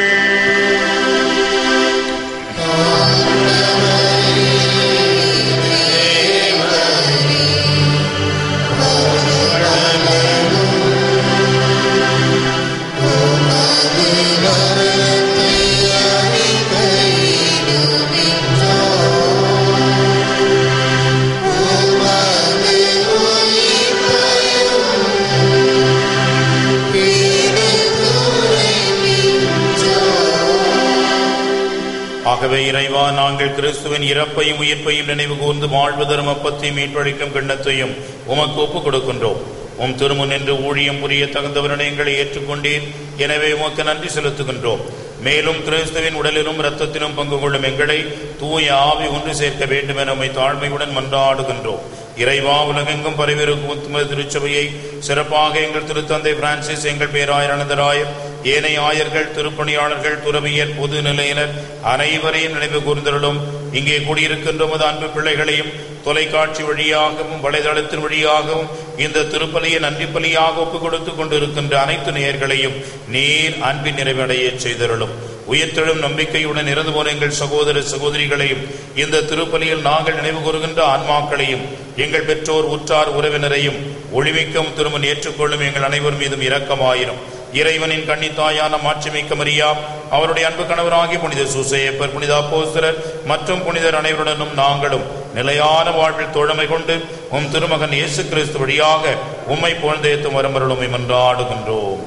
ஆகவே இறைவா நாங்கள் கிறிஸ்துவின் இறப்பையும் உயிர்ப்பையும் நினைவு கூர்ந்து வாழ்வு தரும் அப்பத்தையும் மீட்பளிக்கும் கிண்ணத்தையும் உமக்கு ஒப்புக் கொடுக்கின்றோம் உம் திருமுன் என்று ஊழியம் புரிய தகுந்தவருடன் எங்களை ஏற்றுக்கொண்டீர் எனவே உமக்கு நன்றி செலுத்துகின்றோம் மேலும் கிறிஸ்துவின் உடலிலும் இரத்தத்திலும் பங்கு கொள்ளும் எங்களை தூய ஆவி ஒன்று சேர்க்க வேண்டும் என உம்மை தாழ்மையுடன் மன்றாடுகின்றோம் இறைவா உலகெங்கும் பரவிருக்கும் உத்தம திருச்சபையை சிறப்பாக எங்கள் திருத்தந்தை பிரான்சிஸ் எங்கள் பேராயர் அனந்தராயர் ஏனைய ஆயர்கள் திருப்பணியாளர்கள் துறவியர் பொது நிலையினர் அனைவரையும் நினைவு கூர்ந்தருளும் இங்கே கூடியிருக்கின்ற உமது அன்பு பிள்ளைகளையும் தொலைக்காட்சி வழியாகவும் வலைதளத்தின் வழியாகவும் இந்த திருப்பலியை நன்றி பலியாக ஒப்புக் கொடுத்துக் கொண்டிருக்கின்ற அனைத்து நேயர்களையும் நீர் அன்பின் நிறைவடையச் செய்தருளும் உயிர்த்தெழும் நம்பிக்கையுடன் இறந்து போன எங்கள் சகோதர சகோதரிகளையும் இந்த திருப்பலியில் நாங்கள் நினைவு கூறுகின்ற ஆன்மாக்களையும் எங்கள் பெற்றோர் உற்றார் உறவினரையும் ஒளிமிக்கும் திருமண் ஏற்றுக்கொள்ளும் எங்கள் அனைவர் மீதும் இரக்கமாயிரும் இறைவனின் கன்னித்தாயான மாட்சிமிக்க மரியா அவருடைய அன்பு கணவராகி புனித சூசையப்பர் புனித அப்போஸ்தலர் மற்றும் புனிதர் அனைவருடனும் நாங்களும் நிலையான வாழ்வில் தோழமை கொண்டு உம் திருமகன் இயேசு கிறிஸ்து வழியாக உம்மை புகழ்ந்தேத்தும் வரம்பருளுமை மன்றாடுகின்றோம்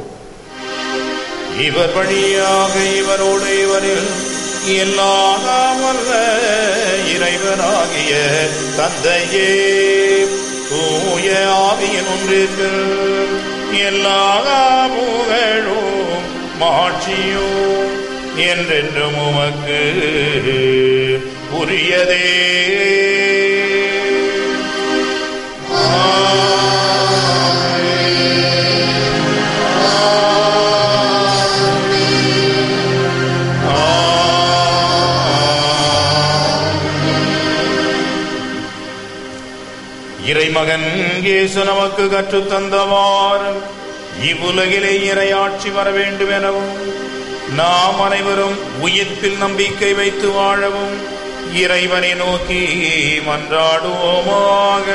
இவர் வழியாக இவரோடு இவரில் எல்லாம் வல்ல இறைவனாகிய தந்தையே தூய ஆவியின் ஒன்றிற்கு எல்லா புகழும் மாட்சியும் என்றென்றும் உமக்கு உரியதே இறைமகன் இயேசு நமக்கு கற்றுத் தந்தவாறு இவ்வுலகிலே இறையாட்சி வர வேண்டும் எனவும் நாம் அனைவரும் உயிர்ப்பில் நம்பிக்கை வைத்து வாழவும் இறைவனை நோக்கி மன்றாடுவோமாக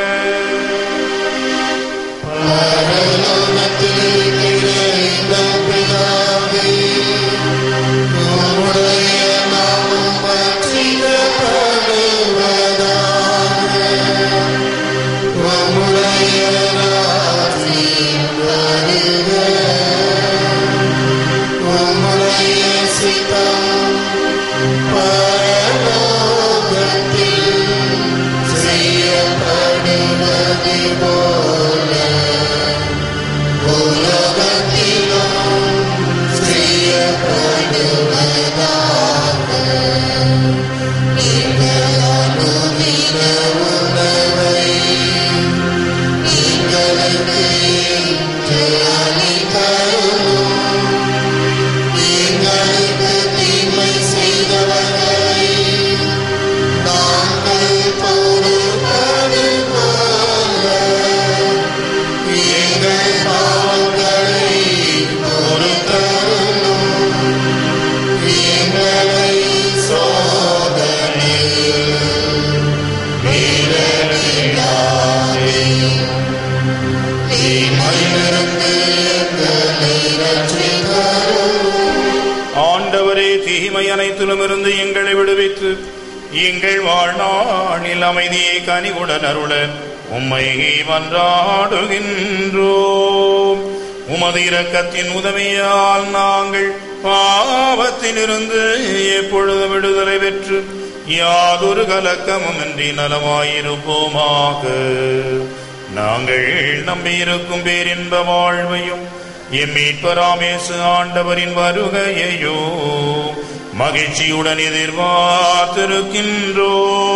ஆண்டவரே தீமை அனைத்திலும் இருந்து எங்களை விடுவித்து எங்கள் வாழ்நாளில் அமைதியை கனிவுடன் அருள உம்மை மன்றாடுகின்றோம் உமது இரக்கத்தின் உதவியால் நாங்கள் பாவத்திலிருந்து எப்பொழுது விடுதலை பெற்று யாதொரு கலக்கமுமின்றி நலமாயிருப்போமாக நாங்கள் நம்பியிருக்கும் பேரின்ப வாழ்வையும் எம் மீட்பராமேசு ஆண்டவரின் வருகையையோ மகிழ்ச்சியுடன் எதிர்பார்த்திருக்கின்றோ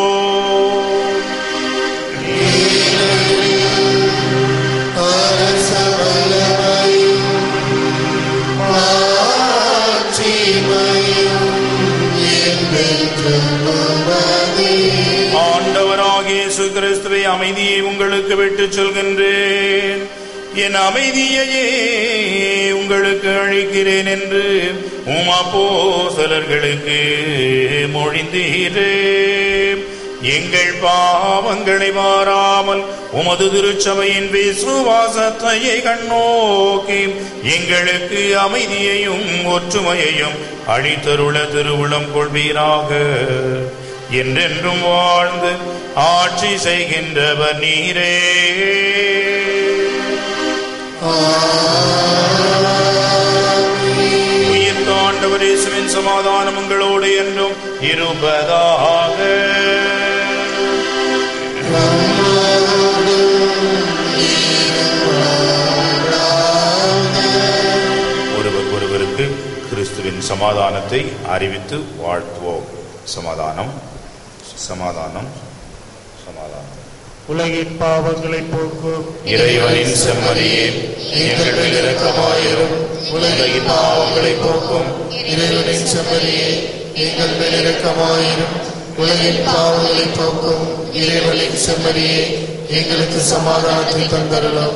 ஆண்டவராகிய இயேசு கிறிஸ்துவை அமைதியை உங்களுக்கு விட்டுச் சொல்கின்றேன் என் அமைதியையே உங்களுக்கு அழிக்கிறேன் என்று உமாப்போ சிலர்களுக்கு மொழிந்தீரே எங்கள் பாவங்களை மாறாமல் உமது திருச்சபையின் விசுவாசத்தையை கண்ணோக்கி எங்களுக்கு அமைதியையும் ஒற்றுமையையும் அழித்தருள திருவுளம் கொள்வீராக என்றென்றும் வாழ்ந்து ஆட்சி செய்கின்றவர் நீரே உயிர் தாண்டவர் இயேசுவின் சமாதானம் உங்களோடு என்றும் இருப்பதாக ஒருவர் ஒருவருக்கு கிறிஸ்துவின் சமாதானத்தை அறிவித்து வாழ்த்துவோம் சமாதானம் சமாதானம் சமாதானம் உலகின் பாவங்களை போக்கும் இறைவனின் செம்மறியே எங்கள் மேல் இரக்கமாயிரும் உலகின் பாவங்களை போக்கும் இறைவனின் செம்மறியே எங்கள் மேல் இரக்கமாயிரும் உலகின் பாவங்களை போக்கும் இறைவனின் செம்மறியே எங்களுக்கு சமாதானத்தை தந்தரலாம்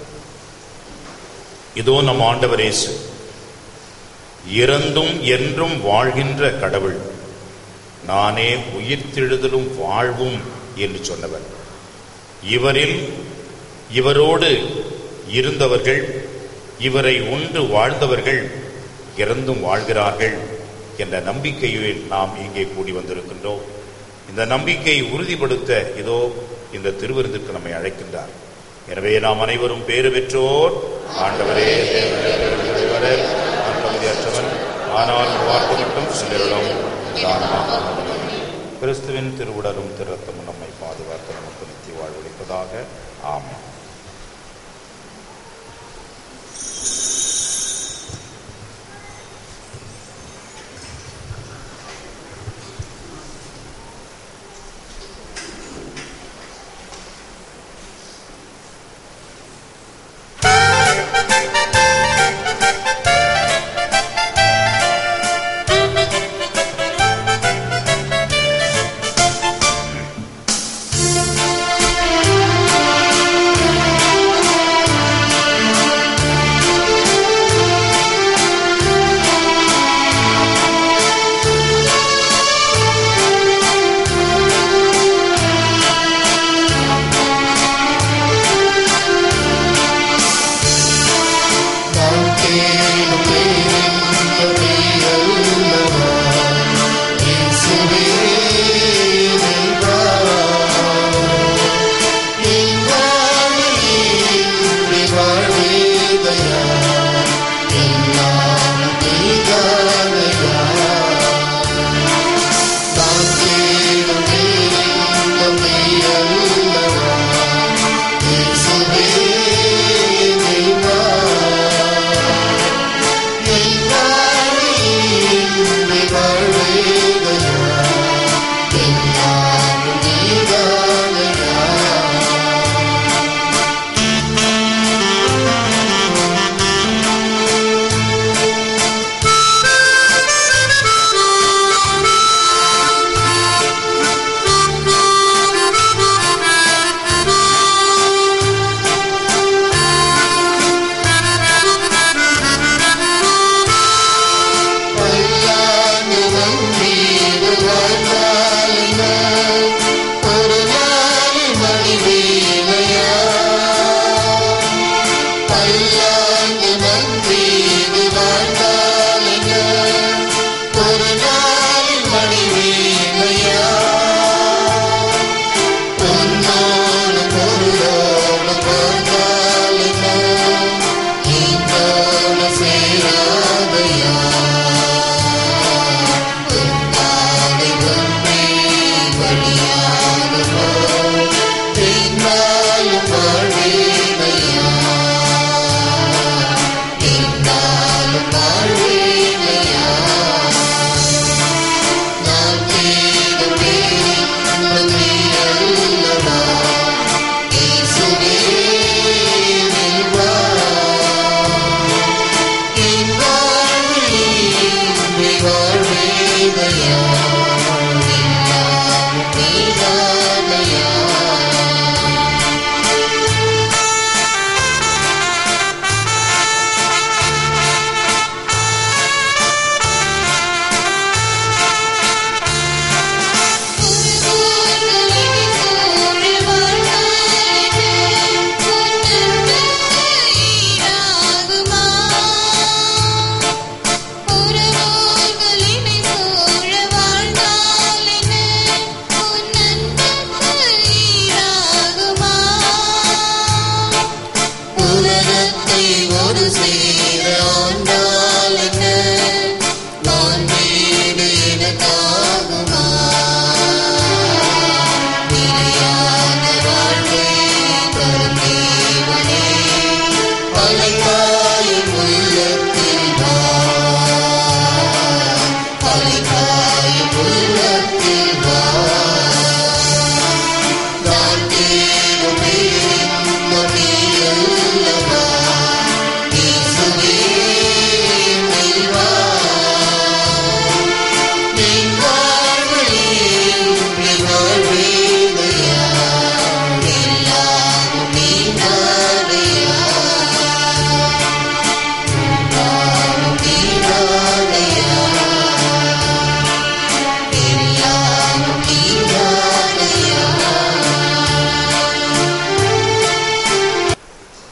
இதோ நம் ஆண்டவர் இயேசு இறந்தும் என்றும் வாழ்கின்ற கடவுள் நானே உயிர்த்தெழுதலும் வாழ்வும் என்று சொன்னவர் இவரில் இவரோடு இருந்தவர்கள் இவரை உண்டு வாழ்ந்தவர்கள் இறந்தும் வாழ்கிறார்கள் என்ற நம்பிக்கையில் நாம் இங்கே கூடி வந்திருக்கின்றோம் இந்த நம்பிக்கையை உறுதிப்படுத்த இதோ இந்த திருவிருந்துக்கு நம்மை அழைக்கின்றார் எனவே நாம் அனைவரும் பேறு பெற்றோர் ஆண்டவரே தேவனே, நான் தகுதியற்றவன் ஆனால் வார்த்தை மட்டும் சிலரிடம் தானமாக கிறிஸ்துவின் திருவுடலும் திருத்தமும் நம்மை பாதுகாத்து நமக்கு நித்திய வாழ்வளிப்பதாக ஆமென் ஆ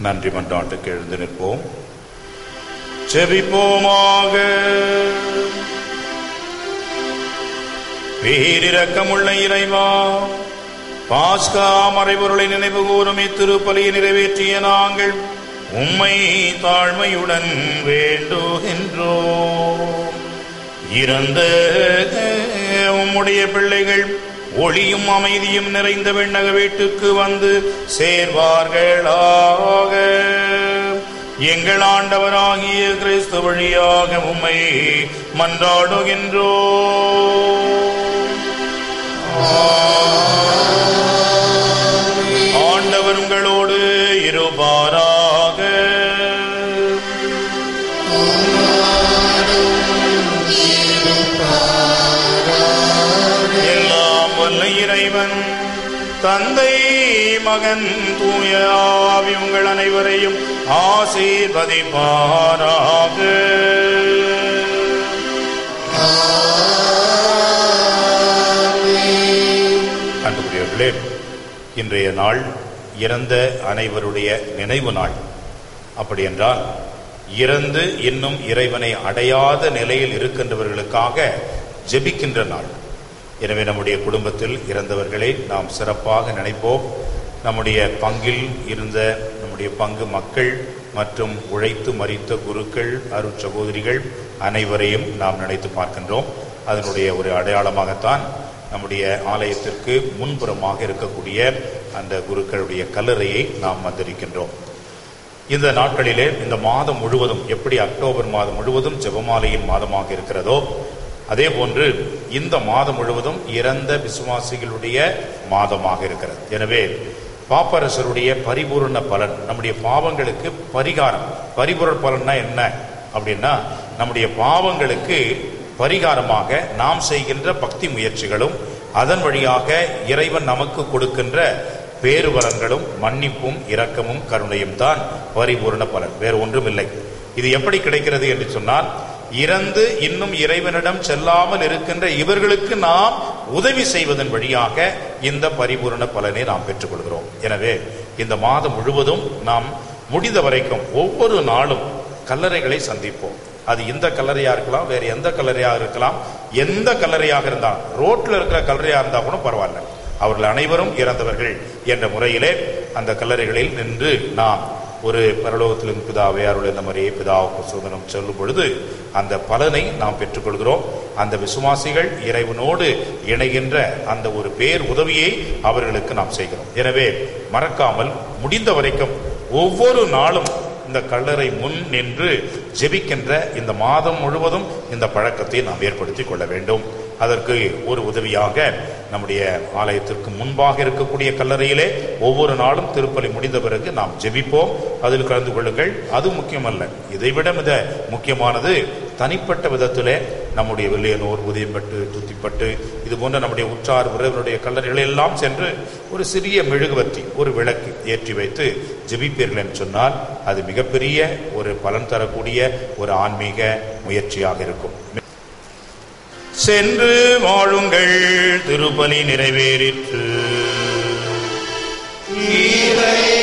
நன்றி மன்றாட்டுக்கு எழுந்து நிற்போம் செபிப்போமாக பேரிரக்கமுள்ள இறைவா பாஸ்கா மறைபொருளை நினைவு கூறும் இத்திருப்பலியை நிறைவேற்றிய நாங்கள் உம்மை தாழ்மையுடன் வேண்டுகின்றோம் இறந்த உம்முடைய பிள்ளைகள் ஒளியும் அமைதியும் நிறைந்த விண்ணக வீட்டுக்கு வந்து சேர்வார்களாக எங்கள் ஆண்டவராகிய கிறிஸ்து வழியாக உம்மை மன்றாடுகின்றோம் ஆண்டவர் உங்களோடு இருப்பாராக எல்லாம் வல்ல இறைவன் தந்தை மகன் தூய ஆவி உங்கள் அனைவரையும் ஆசீர்வதிப்பாராக அன்புக்குரியவர்களே இன்றைய நாள் இறந்த அனைவருடைய நினைவு நாள் அப்படி என்றால் இறந்து இன்னும் இறைவனை அடையாத நிலையில் இருக்கின்றவர்களுக்காக ஜெபிக்கின்ற நாள் எனவே நம்முடைய குடும்பத்தில் இறந்தவர்களை நாம் சிறப்பாக நினைப்போம் நம்முடைய பங்கில் இருந்த நம்முடைய பங்கு மக்கள் மற்றும் உழைத்து மறித்த குருக்கள் அருட் சகோதரிகள் அனைவரையும் நாம் நினைத்து பார்க்கின்றோம் அதனுடைய ஒரு அடையாளமாகத்தான் நம்முடைய ஆலயத்திற்கு முன்புறமாக இருக்கக்கூடிய அந்த குருக்களுடைய கல்லறையை நாம் வந்திருக்கின்றோம் இந்த நாட்களிலே இந்த மாதம் முழுவதும் எப்படி அக்டோபர் மாதம் முழுவதும் ஜெபமாலையின் மாதமாக இருக்கிறதோ அதே போன்று இந்த மாதம் முழுவதும் இறந்த விசுவாசிகளுடைய மாதமாக இருக்கிறது எனவே பாப்பரசருடைய பரிபூரண பலன் நம்முடைய பாவங்களுக்கு பரிகாரம் பரிபூரண பலன்னா என்ன அப்படின்னா நம்முடைய பாவங்களுக்கு பரிகாரமாக நாம் செய்கின்ற பக்தி முயற்சிகளும் அதன் வழியாக இறைவன் நமக்கு கொடுக்கின்ற பேருபலன்களும் மன்னிப்பும் இரக்கமும் கருணையும் தான் பரிபூரண பலன் வேறு ஒன்றுமில்லை இது எப்படி கிடைக்கிறது என்று சொன்னால் இறந்து இன்னும் இறைவனிடம் செல்லாமல் இருக்கின்ற இவர்களுக்கு நாம் உதவி செய்வதன் வழியாக இந்த பரிபூரண பலனை நாம் பெற்றுக்கொள்கிறோம் எனவே இந்த மாதம் முழுவதும் நாம் முடிந்த வரைக்கும் ஒவ்வொரு நாளும் கல்லறைகளை சந்திப்போம் அது இந்த கல்லறையா இருக்கலாம் வேற எந்த கல்லறையாக இருக்கலாம் எந்த கல்லறையாக இருந்தாலும் ரோட்ல இருக்கிற கல்லறையா இருந்தா கூட பரவாயில்ல அவர்கள் அனைவரும் இறந்தவர்கள் என்ற முறையிலே அந்த கல்லறைகளில் நின்று நாம் ஒரு பரலோகத்திலும் பிதாவே அருள் இந்த மாதிரியே பிதாவுக்கு சுதனம் சொல்லும் பொழுது அந்த பலனை நாம் பெற்றுக்கொள்கிறோம் அந்த விசுவாசிகள் இறைவனோடு இணைகின்ற அந்த ஒரு பேர் உதவியை அவர்களுக்கு நாம் செய்கிறோம் எனவே மறக்காமல் முடிந்த வரைக்கும் ஒவ்வொரு நாளும் இந்த கல்லறை முன் நின்று ஜெபிக்கின்ற இந்த மாதம் முழுவதும் இந்த பழக்கத்தை நாம் ஏற்படுத்திக் கொள்ள வேண்டும் அதற்கு ஒரு உதவியாக நம்முடைய ஆலயத்திற்கு முன்பாக இருக்கக்கூடிய கல்லறையிலே ஒவ்வொரு நாளும் திருப்பலி முடிந்த பிறகு நாம் ஜெபிப்போம் அதில் கலந்து கொள்ளுங்கள் அது முக்கியமல்ல இதைவிட மிக முக்கியமானது தனிப்பட்ட விதத்திலே நம்முடைய வெள்ளையனூர் உதயம்பட்டு துத்திப்பட்டு இது போன்ற நம்முடைய உற்றார் உறவினுடைய கல்லறைகளை எல்லாம் சென்று ஒரு சிறிய மெழுகுவர்த்தி ஒரு விளக்கு ஏற்றி வைத்து ஜெபிப்பீர்கள் என்று சொன்னால் அது மிகப்பெரிய ஒரு பலன் தரக்கூடிய ஒரு ஆன்மீக முயற்சியாக இருக்கும் சென்று வாழுங்கள் திருப்பலி நிறைவேறிற்று இறை